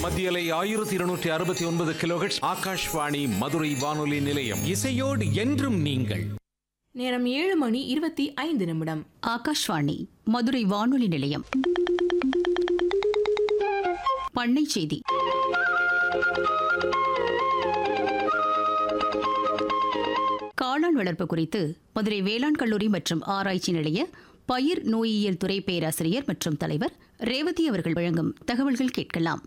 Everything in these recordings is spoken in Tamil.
மத்தியலை ஆயிரத்தி இருநூற்றி அறுபத்தி ஒன்பது கிலோஹெட்ஸ் ஆகாஷ்வாணி மதுரை வானொலி நிலையம் இசையோடு என்றும் நீங்கள் நேரம் ஏழு மணி இருபத்தி ஐந்து நிமிடம் ஆகாஷ்வாணி மதுரை வானொலி நிலையம் பண்ணை செய்தி காளான் வளர்ப்பு குறித்து மதுரை வேளாண் கல்லூரி மற்றும் ஆராய்ச்சி நிலைய பயிர் நோயியல் துறை பேராசிரியர் மற்றும் தலைவர் ரேவதி அவர்கள் வழங்கும் தகவல்கள் கேட்கலாம்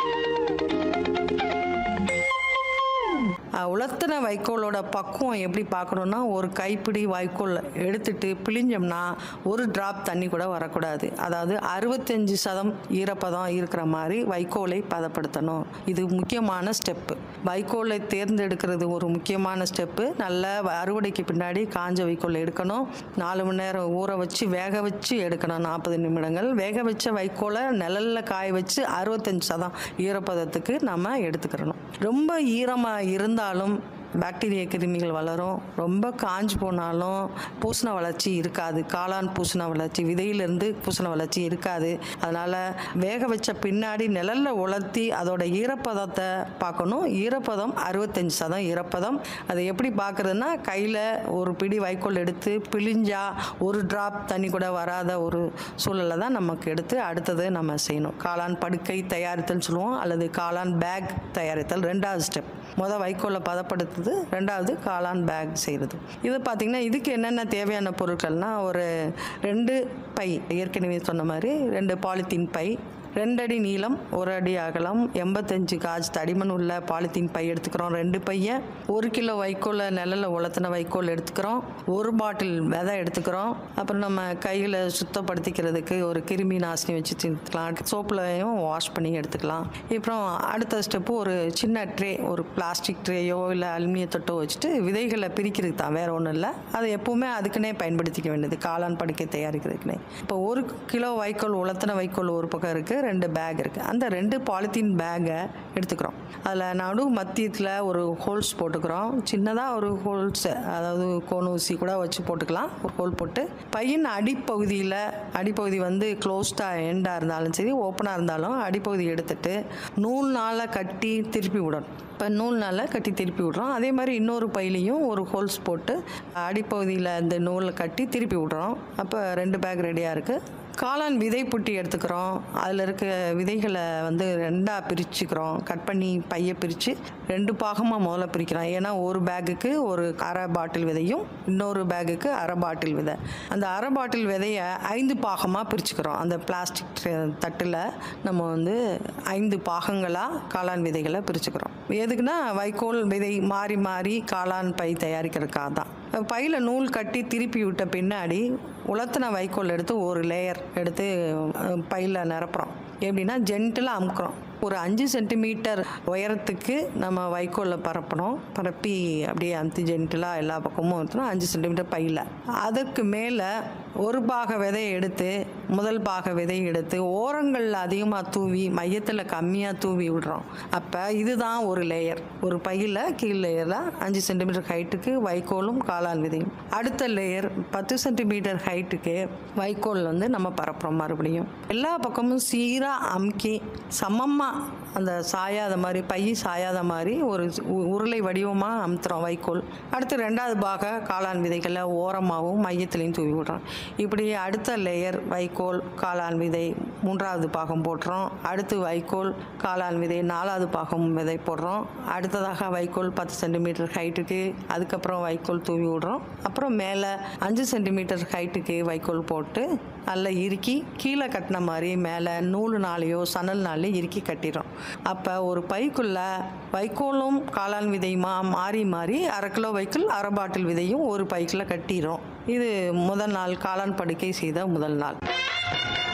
அஹ், உலர்த்தின வைக்கோலோட பக்குவம் எப்படி பார்க்கணுன்னா ஒரு கைப்பிடி வைக்கோல் எடுத்துட்டு பிழிஞ்சோம்னா ஒரு டிராப் தண்ணி கூட வரக்கூடாது அதாவது அறுபத்தஞ்சு சதம் ஈரப்பதம் இருக்கிற மாதிரி வைக்கோலை பதப்படுத்தணும் இது முக்கியமான ஸ்டெப்பு வைக்கோலை தேர்ந்தெடுக்கிறது ஒரு முக்கியமான ஸ்டெப்பு நல்ல வ- அறுவடைக்கு பின்னாடி காஞ்ச வைக்கோல் எடுக்கணும் நாலு மணி நேரம் ஊற வச்சு வேக வச்சு எடுக்கணும் நாற்பது நிமிடங்கள் வேக வச்ச வைக்கோலை நிழல்ல காய வச்சு அறுபத்தஞ்சு சதம் ஈரப்பதத்துக்கு நம்ம எடுத்துக்கிறணும் ரொம்ப ஈரமாக இருந்தாலும் பாக்டீரியா கிருமிகள் வளரும் ரொம்ப காஞ்சு போனாலும் பூசண வளர்ச்சி இருக்காது காளான் பூசண வளர்ச்சி விதையிலிருந்து பூசண வளர்ச்சி இருக்காது அதனால் வேக வச்ச பின்னாடி நிழல்ல உலர்த்தி அதோட ஈரப்பதத்தை பார்க்கணும் ஈரப்பதம் அறுபத்தஞ்சு சதம் ஈரப்பதம் அதை எப்படி பார்க்குறதுன்னா கையில் ஒரு பிடி வைக்கோல் எடுத்து பிழிஞ்சா ஒரு டிராப் தண்ணி கூட வராத ஒரு சூழலை தான் நமக்கு எடுத்து அடுத்தது நம்ம செய்யணும் காளான் படுக்கை தயாரித்தல் சொல்லுவோம் அல்லது காளான் பேக் தயாரித்தல் ரெண்டாவது ஸ்டெப் மொதல் வைக்கோலை பதப்படுத்துறது ரெண்டாவது காளான் பேக் செய்கிறது இது பார்த்திங்கன்னா இதுக்கு என்னென்ன தேவையான பொருட்கள்னா ஒரு ரெண்டு பை ஏற்கனவே சொன்ன மாதிரி ரெண்டு பாலித்தீன் பை ரெண்டடி நீளம் ஒரு அடி அகலம் எண்பத்தஞ்சு காஜ் தடிமன் உள்ள பாலித்தீன் பை எடுத்துக்கிறோம் ரெண்டு பையன் ஒரு கிலோ வைக்கோலை நிழல்ல உலர்த்தின வைக்கோல் எடுத்துக்கிறோம் ஒரு பாட்டில் விதை எடுத்துக்கிறோம் அப்புறம் நம்ம கையில் சுத்தப்படுத்திக்கிறதுக்கு ஒரு கிருமி நாசினி வச்சு எடுத்துக்கலாம் சோப்புலையும் வாஷ் பண்ணி எடுத்துக்கலாம் அப்புறம் அடுத்த ஸ்டெப்பு ஒரு சின்ன ட்ரே ஒரு பிளாஸ்டிக் ட்ரேயோ இல்லை அலுமினிய தொட்டோ வச்சுட்டு விதைகளை பிரிக்கிறதுக்கு தான் வேற ஒன்றும் இல்லை அதை எப்பவுமே அதுக்குன்னே பயன்படுத்திக்க வேண்டியது காளான் படுக்கை தயாரிக்கிறதுக்குனே இப்போ ஒரு கிலோ வைக்கோல் உலர்த்தின வைக்கோல் ஒரு பக்கம் இருக்குது ரெண்டு பேக் இருக்குது அந்த ரெண்டு பாலித்தீன் பேக்கை எடுத்துக்கிறோம் அதில் நடு மத்தியத்தில் ஒரு ஹோல்ஸ் போட்டுக்கிறோம் சின்னதாக ஒரு ஹோல்ஸ் அதாவது கோன் ஊசி கூட வச்சு போட்டுக்கலாம் ஒரு ஹோல் போட்டு பையன் அடிப்பகுதியில் அடிப்பகுதி வந்து க்ளோஸ்டாக எண்டாக இருந்தாலும் சரி ஓப்பனாக இருந்தாலும் அடிப்பகுதி எடுத்துட்டு நூல்னால கட்டி திருப்பி விடணும் இப்போ நூல்னால கட்டி திருப்பி விடுறோம் அதே மாதிரி இன்னொரு பையிலையும் ஒரு ஹோல்ஸ் போட்டு அடிப்பகுதியில் இந்த நூலை கட்டி திருப்பி விடுறோம் அப்போ ரெண்டு பேக் ரெடியாக இருக்குது காளான் விதை புட்டி எடுத்துக்கிறோம் அதில் இருக்க விதைகளை வந்து ரெண்டாக பிரிச்சுக்கிறோம் கட் பண்ணி பையை பிரித்து ரெண்டு பாகமாக முதல்ல பிரிக்கிறோம் ஏன்னா ஒரு பேக்குக்கு ஒரு அரை பாட்டில் விதையும் இன்னொரு பேக்குக்கு அரை பாட்டில் விதை அந்த அரை பாட்டில் விதையை ஐந்து பாகமாக பிரிச்சுக்கிறோம் அந்த பிளாஸ்டிக் தட்டில் நம்ம வந்து ஐந்து பாகங்களாக காளான் விதைகளை பிரிச்சுக்கிறோம் எதுக்குன்னா வைக்கோல் விதை மாறி மாறி காளான் பை தயாரிக்கிறதுக்காக தான் பையில் நூல் கட்டி திருப்பி விட்ட பின்னாடி உலர்த்தின வைக்கோல் எடுத்து ஒரு லேயர் எடுத்து பையில் நிரப்புறோம் எப்படின்னா ஜென்டிலாக அமுக்குறோம் ஒரு அஞ்சு சென்டிமீட்டர் உயரத்துக்கு நம்ம வைக்கோலில் பரப்பணும் பரப்பி அப்படியே அமுத்தி ஜென்டிலாக எல்லா பக்கமும் எடுத்தோம் அஞ்சு சென்டிமீட்டர் பையில் அதற்கு மேலே ஒரு பாக விதையை எடுத்து முதல் பாக விதையை எடுத்து ஓரங்களில் அதிகமாக தூவி மையத்தில் கம்மியாக தூவி விடுறோம் அப்போ இதுதான் ஒரு லேயர் ஒரு பையில் கீழ் லேயரில் அஞ்சு சென்டிமீட்டர் ஹைட்டுக்கு வைக்கோலும் காளான் விதையும் அடுத்த லேயர் பத்து சென்டிமீட்டர் ஹைட்டுக்கு வைக்கோல் வந்து நம்ம பரப்புறோம் மறுபடியும் எல்லா பக்கமும் சீராக அமுக்கி சமமாக அந்த சாயாத மாதிரி பை சாயாத மாதிரி ஒரு உ- உருளை வடிவமாக அமுத்துறோம் வைக்கோல் அடுத்து ரெண்டாவது பாக காளான் விதைகளை ஓரமாகவும் மையத்துலையும் தூவி விடுறோம் இப்படி அடுத்த லேயர் வைக்கோல் காளான் விதை மூன்றாவது பாகம் போடுறோம் அடுத்து வைக்கோல் காளான் விதை நாலாவது பாகம் விதை போடுறோம் அடுத்ததாக வைக்கோல் பத்து சென்டிமீட்டர் ஹைட்டுக்கு அதுக்கப்புறம் வைக்கோல் தூவி விடுறோம் அப்புறம் மேலே அஞ்சு சென்டிமீட்டர் ஹைட்டுக்கு வைக்கோல் போட்டு நல்லா இறுக்கி கீழே கட்டின மாதிரி மேலே நூலுனாலேயோ சணல்னாலேயோ இறுக்கி கட்டிடுறோம் அப்போ ஒரு பைக்குள்ள வைக்கோலும் காளான் விதையுமா மாறி மாறி அரை கிலோ வைக்கோல் அரை பாட்டில் விதையும் ஒரு பைக்குள்ள கட்டிடும் இது முதல் நாள் காளான் படுக்கை செய்த முதல் நாள்